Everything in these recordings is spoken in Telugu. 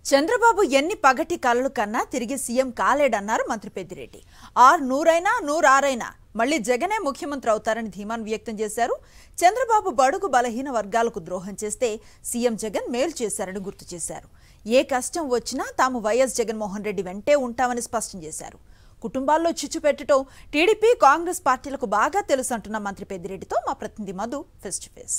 చంద్రబాబు ఎన్ని పగటి కలలు కన్నా తిరిగి సీఎం కాలేడన్నారు మంత్రి పెద్దిరెడ్డి ఆర్ నూరైనా నూరారైనా మళ్లీ జగనే ముఖ్యమంత్రి అవుతారని ధీమాను వ్యక్తం చేశారు చంద్రబాబు బడుగు బలహీన వర్గాలకు ద్రోహం చేస్తే సీఎం జగన్ మేలు చేశారని గుర్తు చేశారు ఏ కష్టం వచ్చినా తాము వైఎస్ జగన్మోహన్ రెడ్డి వెంటే ఉంటామని స్పష్టం చేశారు కుటుంబాల్లో చిచ్చు పెట్టడం టీడీపీ కాంగ్రెస్ పార్టీలకు బాగా తెలుసు అంటున్న మంత్రి పెద్దిరెడ్డితో మా ప్రతినిధి మధు ఫేస్ టు ఫేస్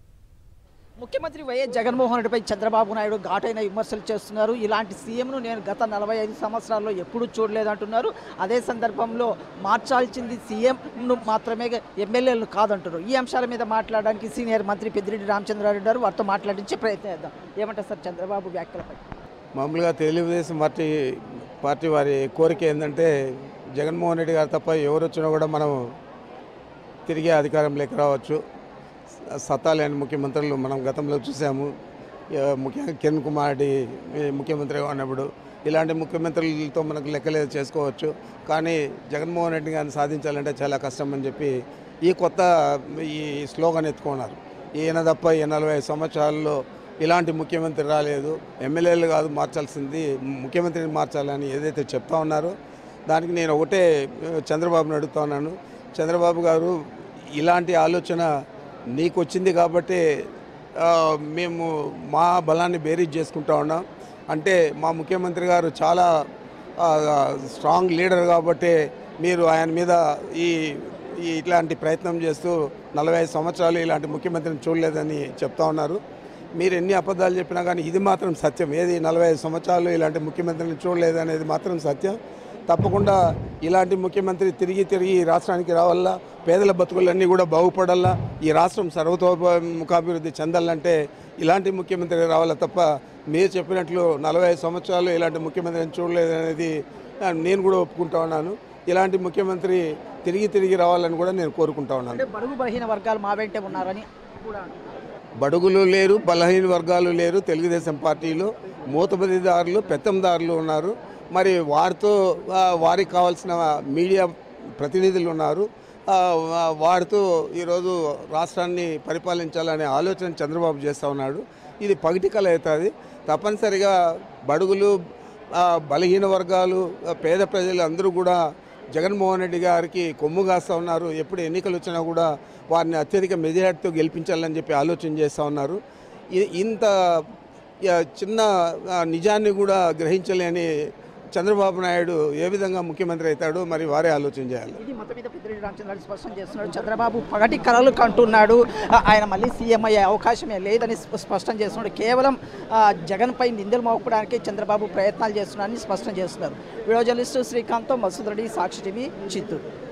ముఖ్యమంత్రి వైఎస్ జగన్మోహన్ రెడ్డిపై చంద్రబాబు నాయుడు ఘాటైన విమర్శలు చేస్తున్నారు ఇలాంటి సీఎంను నేను గత నలభై ఐదు సంవత్సరాల్లో ఎప్పుడూ చూడలేదంటున్నారు అదే సందర్భంలో మార్చాల్సింది సీఎంను మాత్రమే ఎమ్మెల్యేలను కాదంటున్నారు ఈ అంశాల మీద మాట్లాడడానికి సీనియర్ మంత్రి పెద్దిరెడ్డి రామచంద్రారెడ్డి గారు వారితో మాట్లాడించే ప్రయత్నం చేద్దాం ఏమంటారు సార్ చంద్రబాబు వ్యాఖ్యలపై మామూలుగా తెలుగుదేశం పార్టీ పార్టీ వారి కోరిక ఏంటంటే జగన్మోహన్ రెడ్డి గారు తప్ప ఎవరు వచ్చినా కూడా మనం తిరిగి అధికారంలోకి రావచ్చు సత్తా లేని ముఖ్యమంత్రులు మనం గతంలో చూసాము ఆ, ముఖ్యంగా కిరణ్ కుమార్ రెడ్డి ఈ ముఖ్యమంత్రిగా ఉన్నప్పుడు ఇలాంటి ముఖ్యమంత్రులతో మనకు లెక్కలేదు చేసుకోవచ్చు కానీ జగన్మోహన్ రెడ్డి గారిని సాధించాలంటే చాలా కష్టం అని చెప్పి ఈ కొత్త ఈ స్లోగన్ ఎత్తుకున్నారు ఈయన తప్ప ఈ నలభై ఐదు సంవత్సరాల్లో ఇలాంటి ముఖ్యమంత్రి రాలేదు ఎమ్మెల్యేలు కాదు మార్చాల్సింది ముఖ్యమంత్రిని మార్చాలని ఏదైతే చెప్తా ఉన్నారో దానికి నేను ఒకటే ఆ, చంద్రబాబుని అడుగుతా ఉన్నాను చంద్రబాబు గారు ఇలాంటి ఆలోచన నీకు వచ్చింది కాబట్టి ఆ, మేము మా బలాన్ని బేరీజ్ చేసుకుంటా ఉన్నాం అంటే మా ముఖ్యమంత్రి గారు చాలా ఆ, స్ట్రాంగ్ లీడర్ కాబట్టి మీరు ఆయన మీద ఈ ఈ ఇట్లాంటి ప్రయత్నం చేస్తూ నలభై ఐదు సంవత్సరాలు ఇలాంటి ముఖ్యమంత్రిని చూడలేదని చెప్తా ఉన్నారు మీరు ఎన్ని అబద్ధాలు చెప్పినా కానీ ఇది మాత్రం సత్యం ఏది నలభై ఐదు సంవత్సరాలు ఇలాంటి ముఖ్యమంత్రిని చూడలేదు అనేది మాత్రం సత్యం తప్పకుండా ఇలాంటి ముఖ్యమంత్రి తిరిగి తిరిగి ఈ రాష్ట్రానికి రావాలా పేదల బతుకులన్నీ కూడా బాగుపడాలా ఈ రాష్ట్రం సర్వతోముఖాభివృద్ధి చెందాలంటే ఇలాంటి ముఖ్యమంత్రి రావాలా తప్ప మీరు చెప్పినట్లు నలభై ఐదు సంవత్సరాలు ఇలాంటి ముఖ్యమంత్రిని చూడలేదు అనేది ఆ, నేను కూడా ఒప్పుకుంటా ఉన్నాను ఇలాంటి ముఖ్యమంత్రి తిరిగి తిరిగి రావాలని కూడా నేను కోరుకుంటా ఉన్నాను అంటే బడుగు బలహీన వర్గాలు మా వెంటే ఉన్నారని కూడా అంటున్నారు. బడుగులు లేరు బలహీన వర్గాలు లేరు తెలుగుదేశం పార్టీలో మూతబదిదారులు పెత్తందారులు ఉన్నారు మరి వారితో ఆ, వారికి కావాల్సిన మీడియా ప్రతినిధులు ఉన్నారు ఆ, వా- వారితో ఈరోజు రాష్ట్రాన్ని పరిపాలించాలనే ఆలోచన చంద్రబాబు చేస్తూ ఉన్నాడు ఇది పగటి కల అవుతుంది తప్పనిసరిగా బడుగులు ఆ, బలహీన వర్గాలు ఆ, పేద ప్రజలు అందరూ కూడా జగన్మోహన్ రెడ్డి గారికి కొమ్ము కాస్తూ ఉన్నారు ఎప్పుడు ఎన్నికలు వచ్చినా కూడా వారిని అత్యధిక మెజారిటీతో గెలిపించాలని చెప్పి ఆలోచన చేస్తూ ఉన్నారు ఇ- ఇంత ఆ, చిన్న ఆ, నిజాన్ని కూడా గ్రహించలేని చంద్రబాబు నాయుడు ఏ విధంగా ముఖ్యమంత్రి అవుతాడో మరి వారే ఆలోచన చేయాలి ఇది మొత్తం మీద పెద్దిరెడ్డి రామచంద్రారెడ్డి స్పష్టం చేస్తున్నాడు చంద్రబాబు పగటి కలలు కంటున్నాడు ఆ, ఆయన మళ్ళీ సీఎం అయ్యే అవకాశమే లేదని స్ప- స్పష్టం చేస్తున్నాడు కేవలం ఆ, జగన్పై నిందలు మోపడానికి చంద్రబాబు ప్రయత్నాలు చేస్తున్నారని స్పష్టం చేస్తున్నారు video journalist Srikanth Masood Reddy Sakshi TV Chittoor